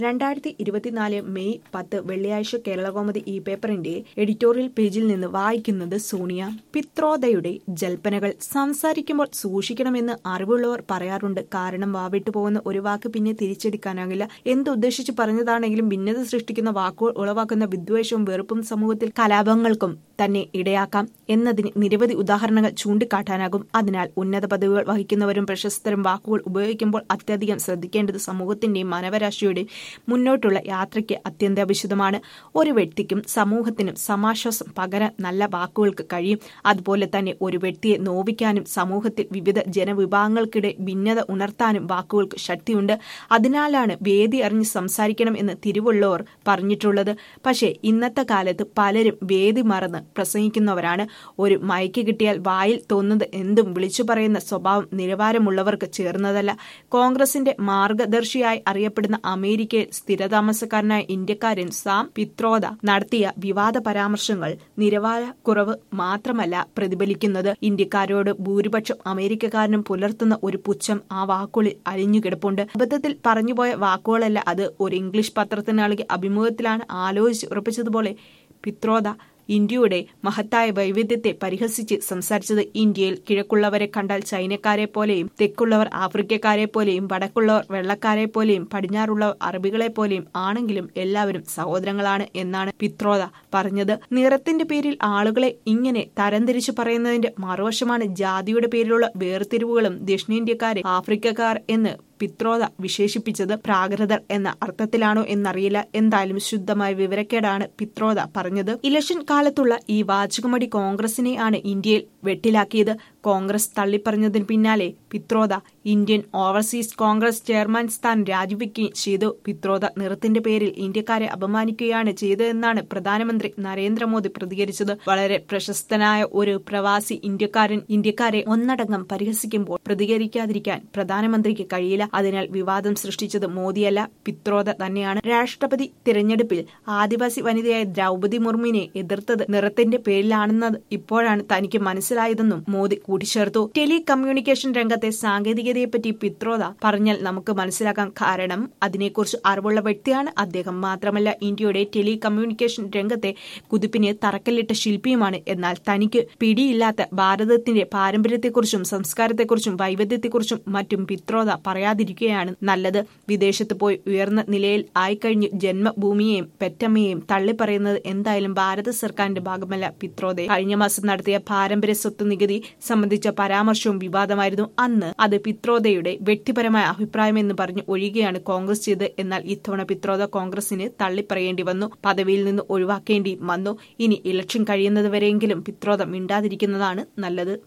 രണ്ടായിരത്തി ഇരുപത്തിനാല് മെയ് പത്ത് വെള്ളിയാഴ്ച കേരളകൗമുദി ഈ പേപ്പറിന്റെ എഡിറ്റോറിയൽ പേജിൽ നിന്ന് വായിക്കുന്നത് സോണിയ പിത്രോദയുടെ ജൽപ്പനകൾ സംസാരിക്കുമ്പോൾ സൂക്ഷിക്കണമെന്ന് അറിവുള്ളവർ പറയാറുണ്ട് കാരണം വാവിട്ടു പോകുന്ന ഒരു വാക്ക് പിന്നെ തിരിച്ചെടുക്കാനാകില്ല എന്തുദ്ദേശിച്ച് പറഞ്ഞതാണെങ്കിലും ഭിന്നത സൃഷ്ടിക്കുന്ന വാക്കുകൾ ഉളവാക്കുന്ന വിദ്വേഷവും വെറുപ്പും സമൂഹത്തിൽ കലാപങ്ങൾക്കും തന്നെ ഇടയാക്കാം എന്നതിന് നിരവധി ഉദാഹരണങ്ങൾ ചൂണ്ടിക്കാട്ടാനാകും അതിനാൽ ഉന്നത പദവികൾ വഹിക്കുന്നവരും പ്രശസ്തരും വാക്കുകൾ ഉപയോഗിക്കുമ്പോൾ അത്യധികം ശ്രദ്ധിക്കേണ്ടത് സമൂഹത്തിന്റെയും മാനവരാശിയുടെയും മുന്നോട്ടുള്ള യാത്രയ്ക്ക് അത്യന്താപേക്ഷിതമാണ് ഒരു വ്യക്തിക്കും സമൂഹത്തിനും സമാശ്വാസം പകരാൻ നല്ല വാക്കുകൾക്ക് കഴിയും അതുപോലെ തന്നെ ഒരു വ്യക്തിയെ നോവിക്കാനും സമൂഹത്തിൽ വിവിധ ജനവിഭാഗങ്ങൾക്കിടെ ഭിന്നത ഉണർത്താനും വാക്കുകൾക്ക് ശക്തിയുണ്ട് അതിനാലാണ് വേദി അറിഞ്ഞ് സംസാരിക്കണം എന്ന് തിരുവള്ളൂർ പറഞ്ഞിട്ടുള്ളത് പക്ഷേ ഇന്നത്തെ കാലത്ത് പലരും വേദി മറന്ന് പ്രസംഗിക്കുന്നവരാണ് ഒരു മയക്ക് കിട്ടിയാൽ വായിൽ തോന്നുന്നത് എന്തും വിളിച്ചു പറയുന്ന സ്വഭാവം നിലവാരമുള്ളവർക്ക് ചേർന്നതല്ല കോൺഗ്രസിന്റെ മാർഗദർശിയായി അറിയപ്പെടുന്ന അമേരിക്കയിൽ സ്ഥിരതാമസക്കാരനായ ഇന്ത്യക്കാരൻ സാം പിത്രോദ നടത്തിയ വിവാദ പരാമർശങ്ങൾ നിലവാര കുറവ് മാത്രമല്ല പ്രതിഫലിക്കുന്നത് ഇന്ത്യക്കാരോട് ഭൂരിപക്ഷം അമേരിക്കക്കാരനും പുലർത്തുന്ന ഒരു പുച്ഛം ആ വാക്കുകളിൽ അലിഞ്ഞുകിടപ്പുണ്ട് അബദ്ധത്തിൽ പറഞ്ഞുപോയ വാക്കുകളല്ല അത് ഒരു ഇംഗ്ലീഷ് പത്രത്തിന് നൽകിയ അഭിമുഖത്തിലാണ് ആലോചിച്ച് ഉറപ്പിച്ചതുപോലെ പിത്രോദ ഇന്ത്യയുടെ മഹത്തായ വൈവിധ്യത്തെ പരിഹസിച്ച് സംസാരിച്ചത് ഇന്ത്യയിൽ കിഴക്കുള്ളവരെ കണ്ടാൽ ചൈനക്കാരെ പോലെയും തെക്കുള്ളവർ ആഫ്രിക്കക്കാരെ പോലെയും വടക്കുള്ളവർ വെള്ളക്കാരെ പോലെയും പടിഞ്ഞാറുള്ളവർ അറബികളെ പോലെയും ആണെങ്കിലും എല്ലാവരും സഹോദരങ്ങളാണ് എന്നാണ് പിത്രോദ പറഞ്ഞത് നിറത്തിന്റെ പേരിൽ ആളുകളെ ഇങ്ങനെ തരംതിരിച്ചു പറയുന്നതിന്റെ മറുവശമാണ് ജാതിയുടെ പേരിലുള്ള വേർതിരിവുകളും ദക്ഷിണേന്ത്യക്കാരെ ആഫ്രിക്കക്കാർ എന്ന് പിത്രോദ വിശേഷിപ്പിച്ചത് പ്രാകൃതർ എന്ന അർത്ഥത്തിലാണോ എന്നറിയില്ല എന്തായാലും ശുദ്ധമായ വിവരക്കേടാണ് പിത്രോദ പറഞ്ഞത് ഇലക്ഷൻ കാലത്തുള്ള ഈ വാചകമടി കോൺഗ്രസിനെ ആണ് ഇന്ത്യയിൽ വെട്ടിലാക്കിയത് കോൺഗ്രസ് തള്ളിപ്പറഞ്ഞതിന് പിന്നാലെ Pitroda Indian overseas Congress chairman സ്ഥാനം രാജിവെക്കുകയും ചെയ്തു പിത്രോദ നിറത്തിന്റെ പേരിൽ ഇന്ത്യക്കാരെ അപമാനിക്കുകയാണ് ചെയ്തതെന്നാണ് പ്രധാനമന്ത്രി നരേന്ദ്രമോദി പ്രതികരിച്ചത് വളരെ പ്രശസ്തനായ ഒരു പ്രവാസി ഇന്ത്യക്കാരൻ ഇന്ത്യക്കാരെ ഒന്നടങ്കം പരിഹസിക്കുമ്പോൾ പ്രതികരിക്കാതിരിക്കാൻ പ്രധാനമന്ത്രിക്ക് കഴിയില്ല അതിനാൽ വിവാദം സൃഷ്ടിച്ചത് മോദിയല്ല പിത്രോദ തന്നെയാണ് രാഷ്ട്രപതി തിരഞ്ഞെടുപ്പിൽ ആദിവാസി വനിതയായ ദ്രൗപതി മുർമുവിനെ എതിർത്തത് നിറത്തിന്റെ പേരിലാണെന്നത് ഇപ്പോഴാണ് തനിക്ക് മനസ്സിലായതെന്നും മോദി കൂട്ടിച്ചേർത്തു ടെലി കമ്മ്യൂണിക്കേഷൻ രംഗത്തെ സാങ്കേതികതയെപ്പറ്റി പിത്രോദ പറഞ്ഞാൽ നമുക്ക് മനസ്സിലാക്കാൻ കാരണം അതിനെക്കുറിച്ച് അറിവുള്ള വ്യക്തിയാണ് അദ്ദേഹം മാത്രമല്ല ഇന്ത്യയുടെ ടെലി കമ്മ്യൂണിക്കേഷൻ രംഗത്തെ കുതിപ്പിന് തറക്കല്ലിട്ട ശില്പിയുമാണ് എന്നാൽ തനിക്ക് പിടിയില്ലാത്ത ഭാരതത്തിന്റെ പാരമ്പര്യത്തെക്കുറിച്ചും സംസ്കാരത്തെക്കുറിച്ചും വൈവിധ്യത്തെക്കുറിച്ചും മറ്റും പിത്രോദ പറയാതിരിക്കുകയാണ് നല്ലത് വിദേശത്ത് പോയി ഉയർന്ന നിലയിൽ ആയിക്കഴിഞ്ഞ് ജന്മഭൂമിയെയും പെറ്റമ്മയെയും തള്ളിപ്പറയുന്നത് എന്തായാലും ഭാരത സർക്കാരിന്റെ ഭാഗമല്ല പിത്രോദെ കഴിഞ്ഞ മാസം നടത്തിയ പാരമ്പര്യ സ്വത്ത് നികുതി സംബന്ധിച്ച പരാമർശവും വിവാദമായിരുന്നു അന്ന് അത് പിത്രോദയുടെ വ്യക്തിപരമായ അഭിപ്രായമെന്ന് പറഞ്ഞ് ഒഴിയുകയാണ് കോൺഗ്രസ് ചെയ്ത് എന്നാൽ ഇത്തവണ പിത്രോദ കോൺഗ്രസിന് തള്ളിപ്പറയേണ്ടി വന്നു പദവിയിൽ നിന്ന് ഒഴിവാക്കേണ്ടി വന്നു ഇനി ഇലക്ഷൻ കഴിയുന്നതുവരെയെങ്കിലും പിത്രോദ മിണ്ടാതിരിക്കുന്നതാണ് നല്ലത്